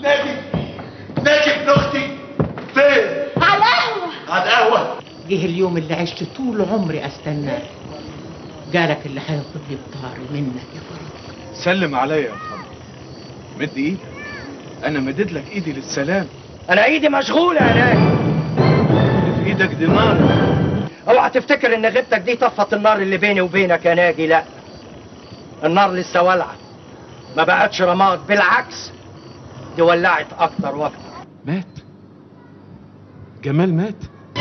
ناجي ناجي ابن اختي فين على القهوة على القهوه جه اليوم اللي عشت طول عمري استناه جالك اللي هياخد لي بطاري منك يا فرج سلم عليا يا فندم مد ايدك انا مدد لك ايدي للسلام انا ايدي مشغوله يا ناجي في ايدك دي نار اوعى تفتكر ان غيبتك دي طفت النار اللي بيني وبينك يا ناجي لا النار لسه والعه ما بقتش رماد بالعكس دي ولعت اكتر واكتر مات جمال مات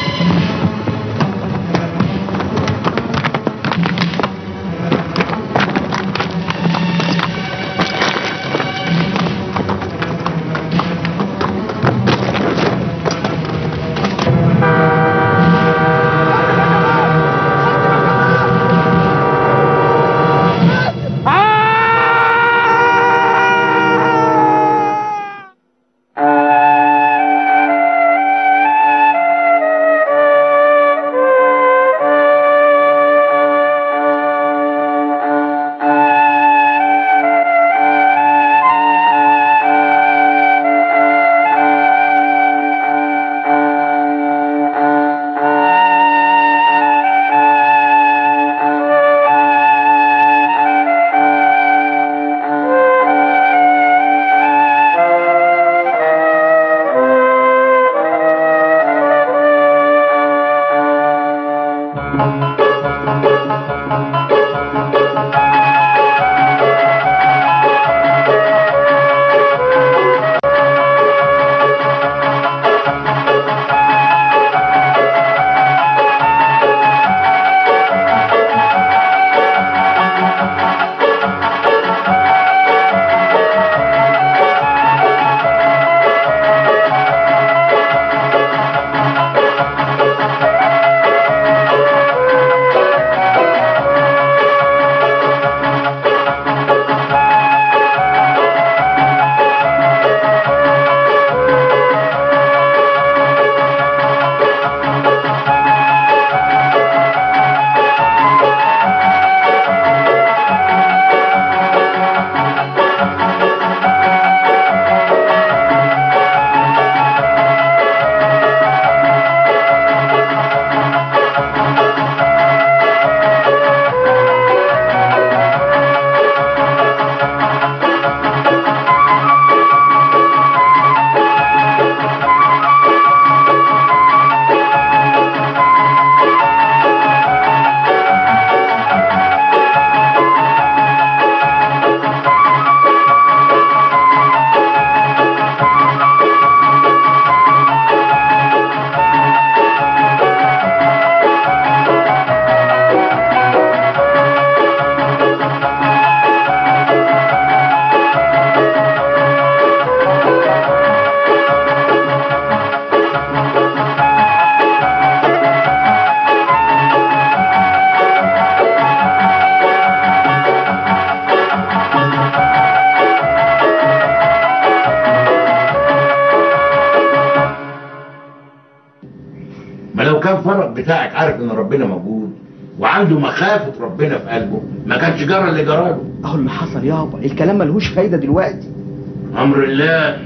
ما لو كان فرق بتاعك عارف ان ربنا موجود وعنده مخافة ربنا في قلبه ما كانش جرى اللي جراله اهو اللي حصل يابا الكلام ملهوش فايده دلوقتي امر الله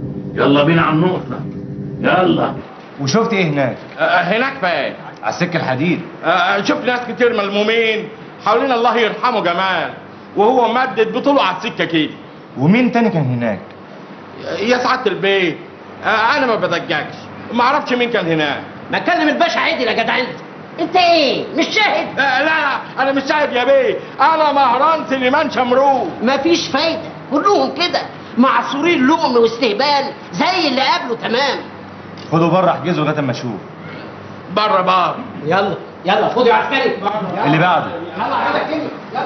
يلا بينا على النقطة يلا وشفت ايه هناك؟ هناك فين؟ على السكه الحديد آه، شوف ناس كتير ملمومين حوالين الله يرحمه جمال وهو مدد بطوله على السكه كده ومين تاني كان هناك؟ يا سعاده البيت آه، انا ما بدججش ما اعرفش مين كان هناك ما كلم الباشا عادل يا جدع انت انت ايه مش شاهد آه، لا لا انا مش شاهد يا بيه انا مهران سليمان شمرون مفيش فايدة كلهم كده معصورين لقم واستهبال زي اللي قبله تمام خدوا بره احجزوا لغايه اما اشوف بره بره يلا يلا خد يا عسكري اللي بعده يلا يلا كده يلا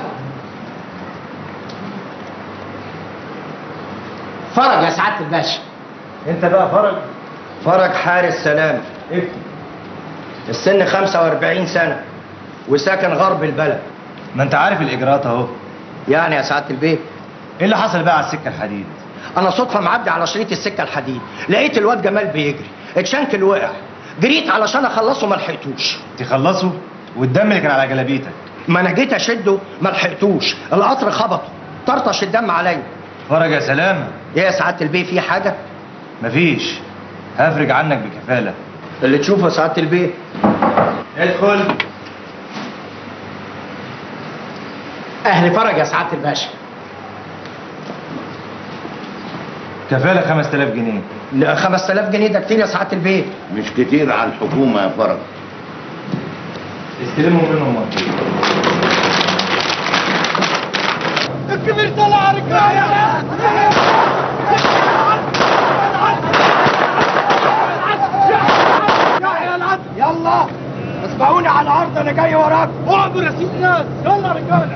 فرج يا سعادة الباشا انت بقى فرج فرج حارس سلام افتي السن 45 سنه وساكن غرب البلد ما انت عارف الاجراءات اهو يعني يا سعاده البيت ايه اللي حصل بقى على السكه الحديد انا صدفه معدي على شريط السكه الحديد لقيت الواد جمال بيجري اتشنكل وقع جريت علشان اخلصه ما لحقتوش تخلصوا والدم اللي كان على جلابيتك ما انا جيت اشده ما لحقتوش القطر خبطه طرطش الدم عليا فرج يا سلام ايه يا سعاده البيه في حاجه مفيش هفرج عنك بكفاله اللي تشوفه يا سعاده البيه ادخل اهل فرج يا سعاده الباشا كفاله 5000 جنيه لا، 5000 جنيه ده كتير يا سعاده البيه مش كتير على الحكومة يا فرج استلموا منهم مرتين يلا اسمعوني على الارض انا جاي وراك اعبر يا سيد ناس يلا يا رجاله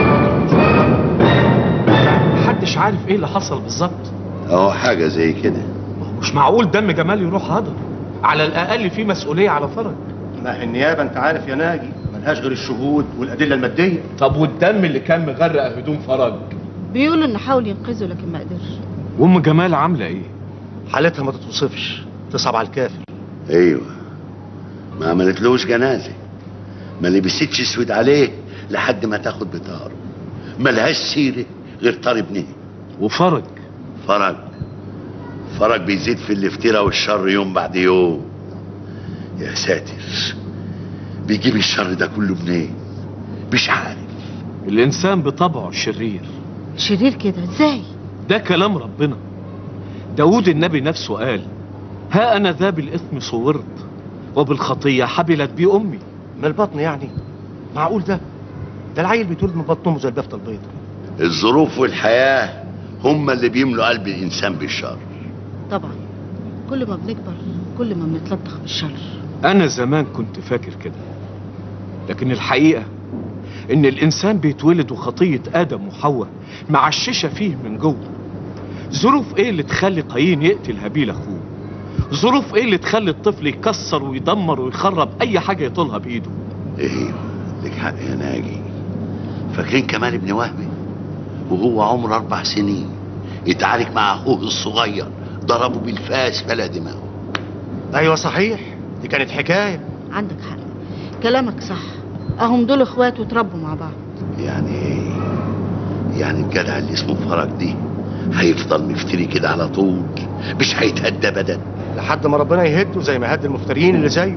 محدش عارف ايه اللي حصل بالظبط اهو حاجة زي كده مش معقول دم جمال يروح هدر على الاقل في مسؤوليه على فرج ما هي النيابه انت عارف يا ناجي ملهاش غير الشهود والادله الماديه طب والدم اللي كان مغرق هدوم فرج بيقولوا انه حاول ينقذه لكن ما قدرش وام جمال عامله ايه حالتها ما تتوصفش تصعب على الكافر ايوه ما عملتلوش جنازة ما لبستش اسود عليه لحد ما تاخد بطاره ملهاش سيرة غير طار ابنها وفرج فرج فرج بيزيد في الافتراء والشر يوم بعد يوم يا ساتر بيجيب الشر ده كله منين مش عارف الانسان بطبعه شرير شرير كده ازاي ده كلام ربنا داود النبي نفسه قال ها انا ذا بالاثم صورت وبالخطيه حبلت بي امي من البطن يعني معقول ده ده العيل بيتولد من بطن امه زي البفته البيضاء الظروف والحياة هم اللي بيملوا قلب الإنسان بالشر طبعا كل ما بنكبر كل ما بنتلطخ بالشر انا زمان كنت فاكر كده لكن الحقيقه ان الانسان بيتولد وخطيه ادم وحواء معششه فيه من جوه ظروف ايه اللي تخلي قايين يقتل هابيل اخوه ظروف ايه اللي تخلي الطفل يكسر ويدمر ويخرب اي حاجه يطولها بايده ايه لك حق يا ناجي فاكرين كمال ابن وهبي وهو عمره أربع سنين يتعارك مع أخوه الصغير ضربه بالفاس فلا دماغه ايوه صحيح دي كانت حكايه عندك حق كلامك صح اهم دول اخوات وتربوا مع بعض يعني ايه يعني الجدع اللي اسمه فرج دي هيفضل مفتري كده على طول مش هيتهدى ابدا لحد ما ربنا يهده زي ما هد المفتريين اللي زيه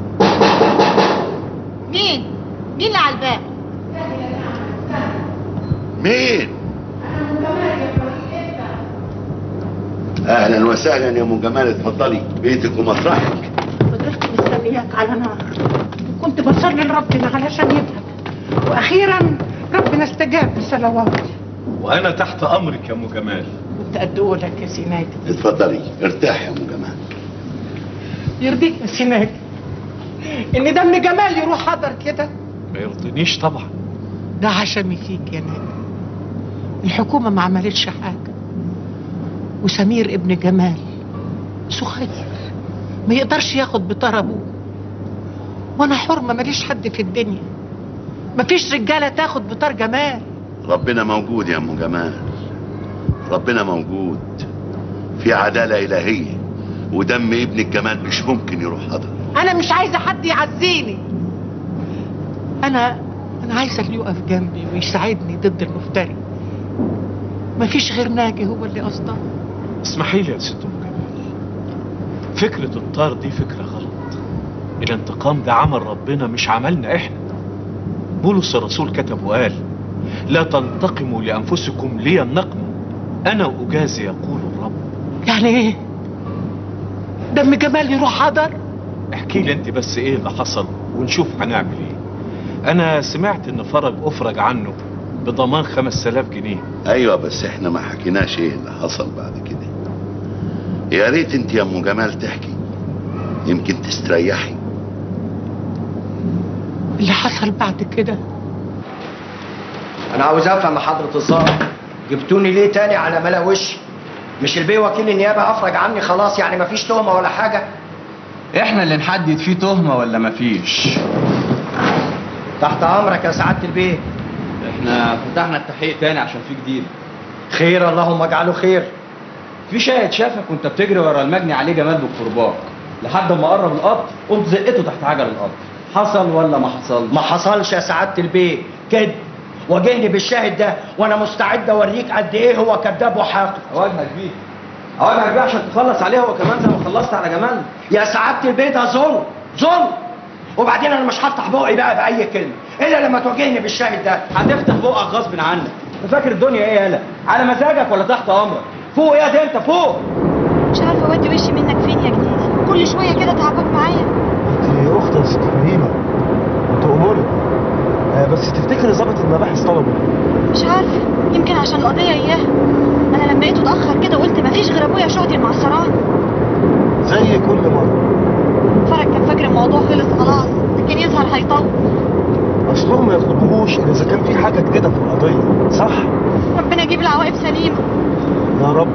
مين مين اللي على الباب مين اهلا وسهلا يا ام جمال اتفضلي بيتك ومطرحك فضلت مستنياك على نار وكنت بصلي لربنا علشان يفهم واخيرا ربنا استجاب لصلواتي وانا تحت امرك يا ام جمال كنت ادولك يا سيناجي اتفضلي ارتاحي يا ام جمال يرضيك يا سيناجي ان دم جمال يروح حضر كده ما يرضينيش طبعا ده عشمي فيك يا ناجي الحكومة ما عملتش حاجة وسمير ابن جمال صغير ما يقدرش ياخد بطار ابوه وانا حرمة ماليش حد في الدنيا مفيش رجالة تاخد بطار جمال ربنا موجود يا ام جمال ربنا موجود في عدالة إلهية ودم ابن الجمال مش ممكن يروح هدر انا مش عايزة حد يعزيني انا انا عايزة اللي يقف جنبي ويساعدني ضد المفتري مفيش غير ناجي هو اللي قصده اسمحي لي يا ست ام جمال فكره الطار دي فكره غلط الانتقام ده عمل ربنا مش عملنا احنا بولس الرسول كتب وقال لا تنتقموا لانفسكم لي النقم انا اجازي يقول الرب يعني ايه دم جمال يروح حضر احكي لي انت بس ايه اللي حصل ونشوف هنعمل ايه انا سمعت ان فرج افرج عنه بضمان 5000 جنيه ايوه بس احنا ما حكيناش ايه اللي حصل بعد كده يا ريت انت يا ام جمال تحكي يمكن تستريحي اللي حصل بعد كده انا عاوز افهم يا حضره الظابط جبتوني ليه تاني على ملا وشي مش البيه وكيل النيابه افرج عني خلاص يعني مفيش تهمه ولا حاجه احنا اللي نحدد فيه تهمه ولا مفيش تحت امرك يا سعاده البيه احنا فتحنا التحقيق تاني عشان في جديد خير اللهم اجعله خير في شاهد شافك وانت بتجري ورا المجني عليه جمال بالكرباج لحد ما قرب القطر قمت زقته تحت عجل القطر حصل ولا ما حصل ما حصلش يا سعاده البيه كده واجهني بالشاهد ده وانا مستعد اوريك قد ايه هو كذاب وحاقد اواجهك بيه اواجهك بيه عشان تخلص عليها هو كمان زي ما خلصت على جمال يا سعاده البيت ده ظلم ظلم وبعدين انا مش هفتح بقي بقى باي كلمه الا لما تواجهني بالشاهد ده هتفتح بقك غصب عنك فاكر الدنيا ايه يالا على مزاجك ولا تحت امرك فوق يا دي انت فوق مش عارفه اودي وشي منك فين يا جديد كل شويه كده تعبك معايا انت اخت يا ست فهيمه وتأمري آه بس تفتكري ظابط المباحث طلبه مش عارفه يمكن عشان القضيه اياها انا لما لقيته اتاخر كده قلت مفيش غير ابويا شهدي المعصران زي كل مره فرج كان فاكر الموضوع خلص خلاص لكن يظهر هيطول اصلهم ما ياخدوهوش الا اذا كان في حاجه جديده في القضيه صح ربنا يجيب العواقب سليمه يا رب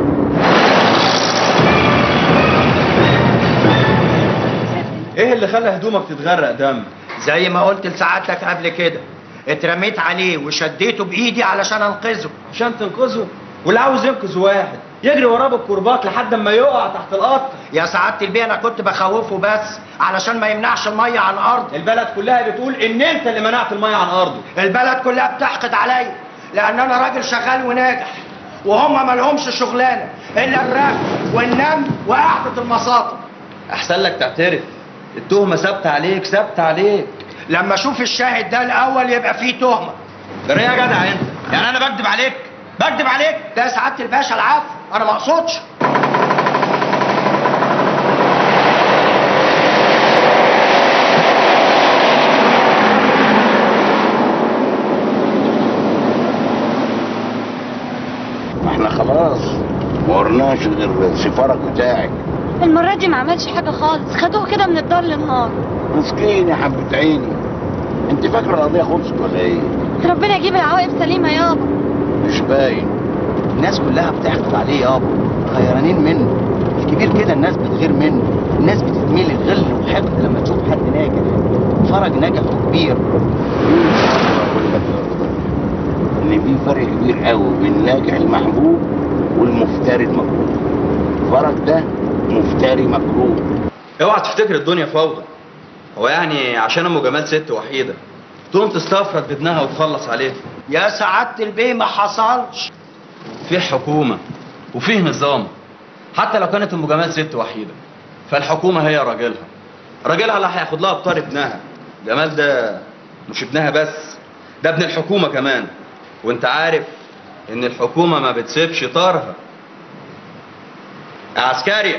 ايه اللي خلى هدومك تتغرق دم زي ما قلت لسعادتك قبل كده اترميت عليه وشديته بايدي علشان انقذه عشان تنقذه واللي عاوز ينقذ واحد يجري وراه بالكرباج لحد ما يقع تحت القطر يا سعاده البيه انا كنت بخوفه بس علشان ما يمنعش الميه عن ارضه البلد كلها بتقول ان انت اللي منعت الميه عن ارضه البلد كلها بتحقد عليا لان انا راجل شغال وناجح وهم ما لهمش شغلانه الا الرغي والنم وقعده المصاطب احسن لك تعترف التهمه ثابته عليك ثابته عليك لما اشوف الشاهد ده الاول يبقى فيه تهمه جري يا جدع انت يعني انا بكذب عليك بكذب عليك ده سعاده الباشا العفو انا ما اقصدش احنا خلاص ما ورناش غير السفارة بتاعك المره دي ما عملش حاجه خالص خدوه كده من الدار للنهار مسكين يا حبة عيني انت فاكرة القضية خلصت ولا ايه؟ ربنا يجيب العواقب سليمه يابا مش باين الناس كلها بتحقد عليه يابا غيرانين منه الكبير كده الناس بتغير منه الناس بتتميل الغل والحقد لما تشوف حد ناجح فرج ناجح وكبير ان في فرق كبير قوي بين الناجح المحبوب والمفتري المكروه فرج ده مفتري مكروه اوعى تفتكر الدنيا فوضى هو يعني عشان ام جمال ست وحيده تقوم تستفرد بابنها وتخلص عليه يا سعاده البيه ما حصلش في حكومه وفيه نظام حتى لو كانت ام جمال ست وحيده فالحكومه هي راجلها راجلها اللي هياخد لها بطار ابنها جمال ده مش ابنها بس ده ابن الحكومه كمان وانت عارف ان الحكومه ما بتسيبش طارها يا عسكري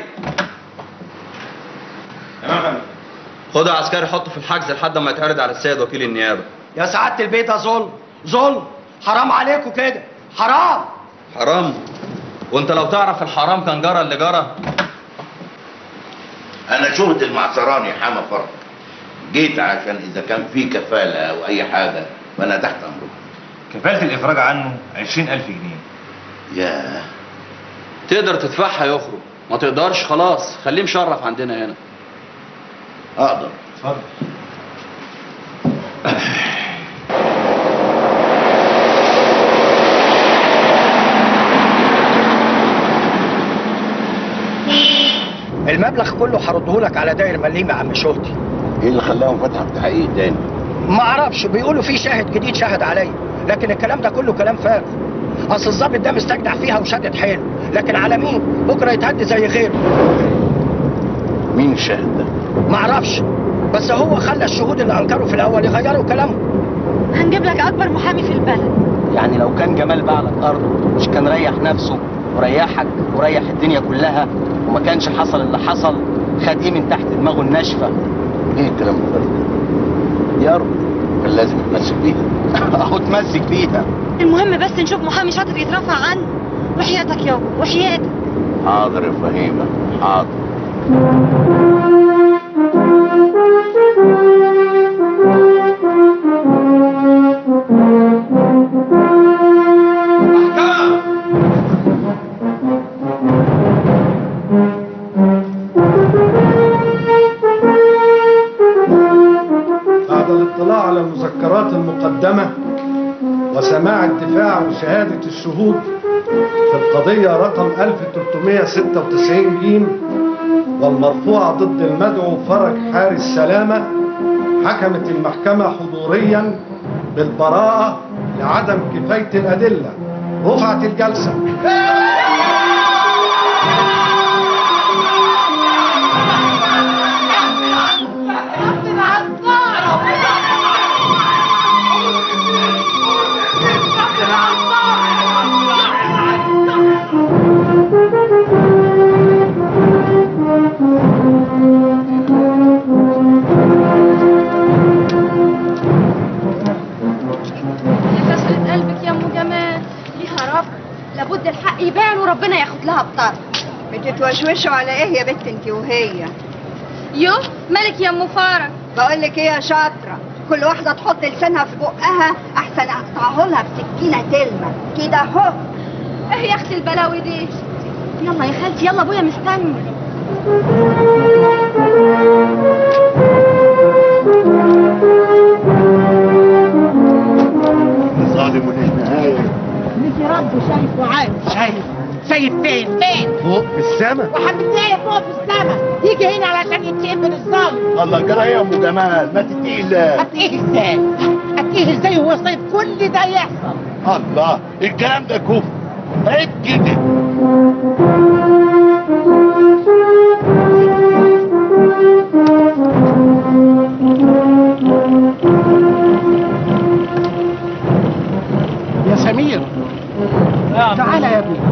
خد يا عسكري حطه في الحجز لحد ما يتعرض على السيد وكيل النيابه يا سعاده البيه ده ظلم ظلم حرام عليكم كده حرام حرام وانت لو تعرف الحرام كان جرى اللي جرى انا شهد المعصراني حما فرج جيت عشان اذا كان في كفالة او اي حاجة فانا تحت امركم كفالة الإفراج عنه 20000 جنيه ياه تقدر تدفعها يخرج ما تقدرش خلاص خليه مشرف عندنا هنا اقدر اتفضل المبلغ كله هرده لك على داير مليم يا عم شهدي ايه اللي خلاهم فتحوا التحقيق تاني ما اعرفش بيقولوا في شاهد جديد شهد عليا لكن الكلام ده كله كلام فارغ اصل الظابط ده مستجدع فيها وشدد حيله لكن على مين بكره يتهد زي غيره مين الشاهد ده ما اعرفش بس هو خلى الشهود اللي انكروا في الاول يغيروا كلامهم هنجيب لك اكبر محامي في البلد يعني لو كان جمال باع لك ارضه مش كان ريح نفسه وريحك وريح الدنيا كلها وما كانش حصل اللي حصل خد ايه من تحت دماغه الناشفه ايه الكلام الفارغ ده يا رب كان لازم يتمسك بيها اهو اتمسك بيها المهم بس نشوف محامي شاطر يترفع عنه وحياتك يابا وحياتك حاضر يا فهيمة حاضر بعد الاطلاع على المذكرات المقدمة وسماع الدفاع وشهادة الشهود في القضية رقم 1396 جيم والمرفوعة ضد المدعو فرج حارس سلامة حكمت المحكمة حضوريا بالبراءة لعدم كفاية الأدلة رفعت الجلسة يا كسرة قلبك يا ام جمال ليها رب لابد الحق يبان وربنا ياخد لها بطر بتتوشوشوا على ايه يا بنت انت وهي يو مالك يا ام فرج بقول لك ايه يا شاطره كل واحده تحط لسانها في بقها احسن اقطعه لها بسكينه تلمع كده اهو ايه يا اختي البلاوي دي يلا يا خالتي يلا ابويا مستني ظالم وليش نهايه نجي رد شايف وعارف شايف شايف فين فين فوق في السما وحبيبتي فوق في السما يجي هنا علشان ينتقم من الظالم الله جرى ايه يا ام جمال ما تتقي الله هتقيه ازاي هتقيه ازاي وهو صيد كل ده يحصل الله الكلام ده كفر عيب كده يا سمير تعالى يا ابني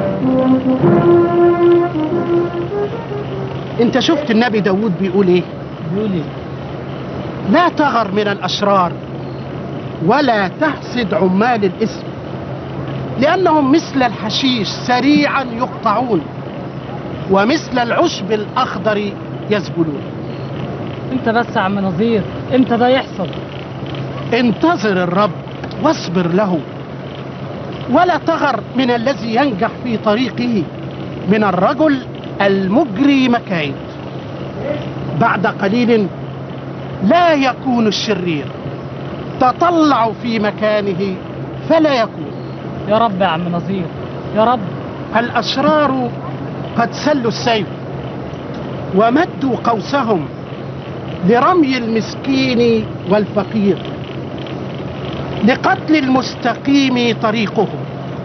انت شفت النبي داود بيقول ايه بيقول ايه لا تغر من الاشرار ولا تحسد عمال الاسم لانهم مثل الحشيش سريعا يقطعون ومثل العشب الاخضر يذبلون انت بس يا عم نظير امتى ده يحصل انتظر الرب واصبر له ولا تغر من الذي ينجح في طريقه من الرجل المجري مكايد بعد قليل لا يكون الشرير تطلع في مكانه فلا يكون يا رب يا عم نظير يا رب الأشرار قد سلوا السيف ومدوا قوسهم لرمي المسكين والفقير لقتل المستقيم طريقهم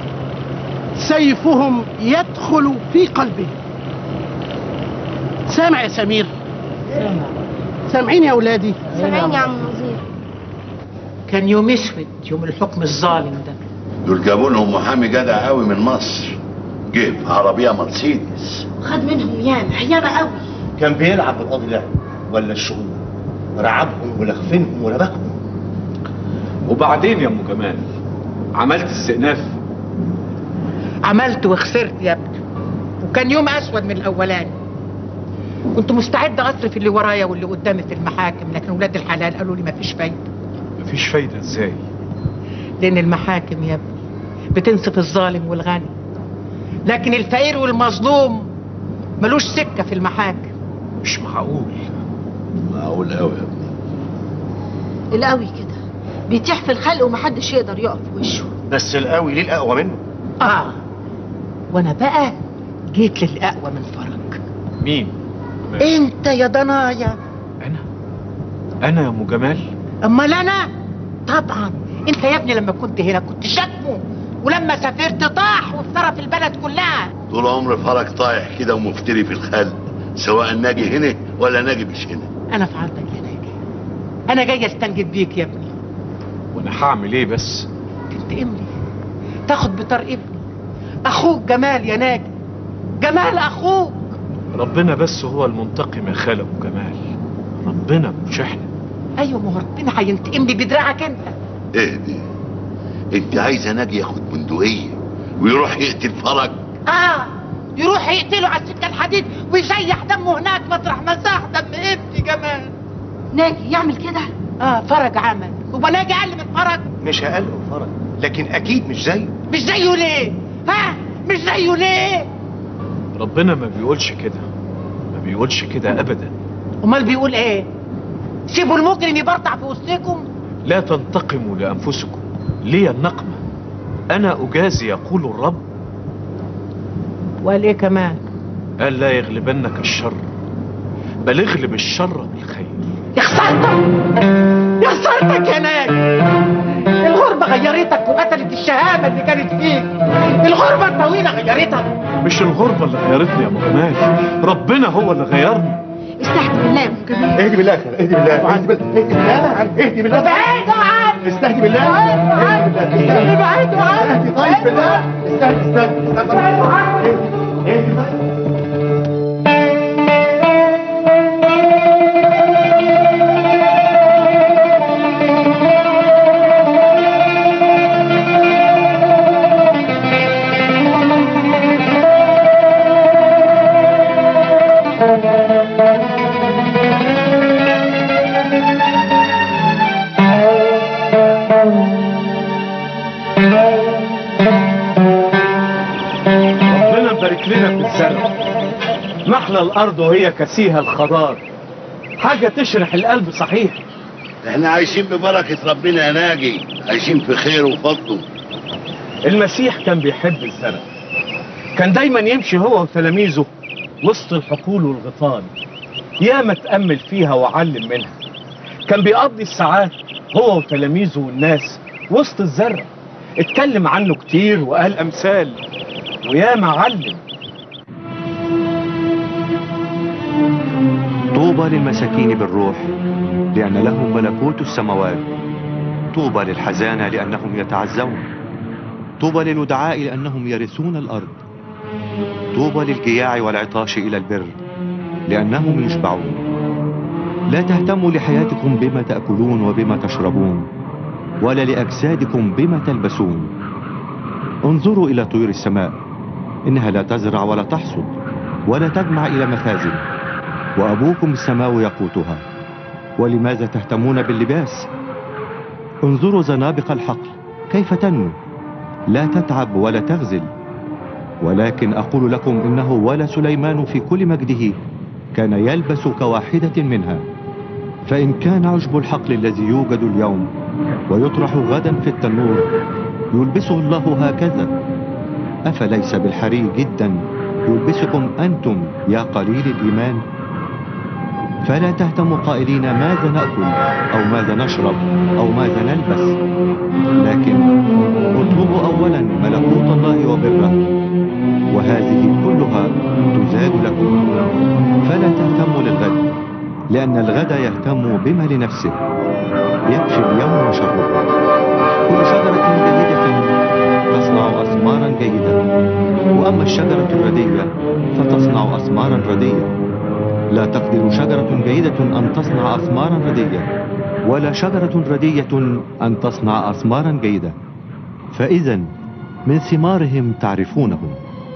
سيفهم يدخل في قلبه سامع يا سمير سامع سامعين يا اولادي سامعين يا عم نظير كان يوم اسود يوم الحكم الظالم ده دول جابوا لهم محامي جدع قوي من مصر جه في عربيه مرسيدس خد منهم ياما ياما قوي كان بيلعب بالقاضي لعب ولا الشغل رعبهم ولخفنهم ولبكهم وبعدين يا ام جمال عملت استئناف عملت وخسرت يا ابني وكان يوم اسود من الاولاني كنت مستعد اصرف اللي ورايا واللي قدامي في المحاكم لكن ولاد الحلال قالوا لي مفيش فايده مفيش فايده ازاي لان المحاكم يا ابني بتنصف الظالم والغني لكن الفقير والمظلوم ملوش سكه في المحاكم مش معقول معقول قوي يا ابني القوي كده بيتيح في الخلق ومحدش يقدر يقف في وشه بس القوي ليه الأقوى منه اه وانا بقى جيت للاقوى من فرج مين انت يا ضنايا انا يا ام جمال امال انا طبعا انت يا ابني لما كنت هنا كنت شتمه ولما سافرت طاح وافترى في البلد كلها طول عمر فرج طايح كده ومفتري في الخلق سواء ناجي هنا ولا ناجي مش هنا انا في عرضك يا ناجي انا جاي استنجد بيك يا ابني وانا هعمل ايه بس تنتقم لي تاخد بطار ابني اخوك جمال يا ناجي جمال اخوك ربنا بس هو المنتقم يا خالة ابو جمال ربنا مش احنا ايوه ما هو ربنا هينتقم لي بدراعك انت ايه دي انت عايزه ناجي ياخد بندقيه ويروح يقتل فرج اه يروح يقتله على السكه الحديد ويسيح دمه هناك مطرح ما ساح دم ابني جمال ناجي يعمل كده اه فرج عمل هو ناجي اقل من فرج مش اقل من فرج لكن اكيد مش زيه مش زيه ليه ها مش زيه ليه ربنا ما بيقولش كده ما بيقولش كده ابدا امال بيقول ايه سيبوا المجرم يبرطع في وسطكم لا تنتقموا لانفسكم لي النقمه انا اجازي يقول الرب وقال ايه كمان قال لا يغلبنك الشر بل اغلب الشر بالخير يا خسارتك يا خسارتك يا ناجي الغربة الغربة غيرتك وقتلت الشهامة اللي كانت فيك الغربة الطويلة غيرتك مش الغربة اللي غيرتني يا ابو جمال ربنا هو اللي غيرني استهدي بالله يا ابو جمال اهدي بالله اهدي بالله اهدي بالله اهدي بالله ابعدوا عني استهدي بالله ابعدوا عني اهدي طيب بالله استهدي استهدي ابعدوا عني اهدي طيب ربنا مبارك لنا في الزرع محلى الارض وهي كسيها الخضار حاجة تشرح القلب صحيح احنا عايشين ببركة ربنا يا ناجي عايشين في خير وفضله المسيح كان بيحب الزرع كان دايما يمشي هو وتلاميذه وسط الحقول والغيطان ياما اتأمل فيها وعلم منها كان بيقضي الساعات هو وتلاميذه والناس وسط الزرع اتكلم عنه كتير وقال أمثال وياما علم طوبى للمساكين بالروح لأن لهم ملكوت السماوات طوبى للحزانة لأنهم يتعزون طوبى للودعاء لأنهم يرثون الأرض طوبى للجياع والعطاش إلى البر لأنهم يشبعون لا تهتموا لحياتكم بما تأكلون وبما تشربون ولا لأجسادكم بما تلبسون انظروا إلى طيور السماء إنها لا تزرع ولا تحصد ولا تجمع إلى مخازن وأبوكم السماء يقوتها ولماذا تهتمون باللباس انظروا زنابق الحقل كيف تنمو لا تتعب ولا تغزل ولكن أقول لكم إنه ولا سليمان في كل مجده كان يلبس كواحدة منها فإن كان عشب الحقل الذي يوجد اليوم ويطرح غدا في التنور يلبسه الله هكذا أفليس بالحري جدا يلبسكم أنتم يا قليل الإيمان فلا تهتموا قائلين ماذا نأكل أو ماذا نشرب أو ماذا نلبس لكن اطلبوا أولا ملكوت الله وبره وهذه كلها تزاد لكم فلا تهتموا للغد لأن الغد يهتم بما لنفسه يكفي اليوم شره كل شجرة جيدة تصنع أثمارا جيدة وأما الشجرة الردية فتصنع أثمارا ردية لا تقدر شجرة جيدة أن تصنع أثمارا ردية ولا شجرة ردية أن تصنع أثمارا جيدة فإذا من ثمارهم تعرفونهم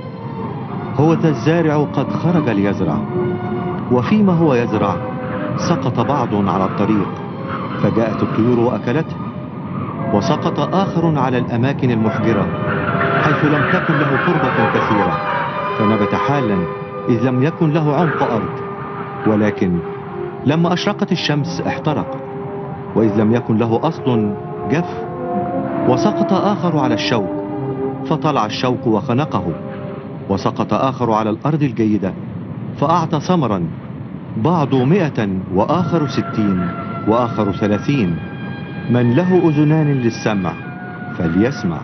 هو ذا الزارع قد خرج ليزرع وفيما هو يزرع سقط بعض على الطريق فجاءت الطيور وأكلته وسقط آخر على الأماكن المحجرة حيث لم تكن له تربة كثيرة فنبت حالا إذ لم يكن له عمق أرض ولكن لما أشرقت الشمس احترق وإذ لم يكن له أصل جف وسقط آخر على الشوك فطلع الشوك وخنقه وسقط آخر على الأرض الجيدة فأعطى ثمرا بعض مئة وآخر ستين وآخر ثلاثين من له أذنان للسمع فليسمع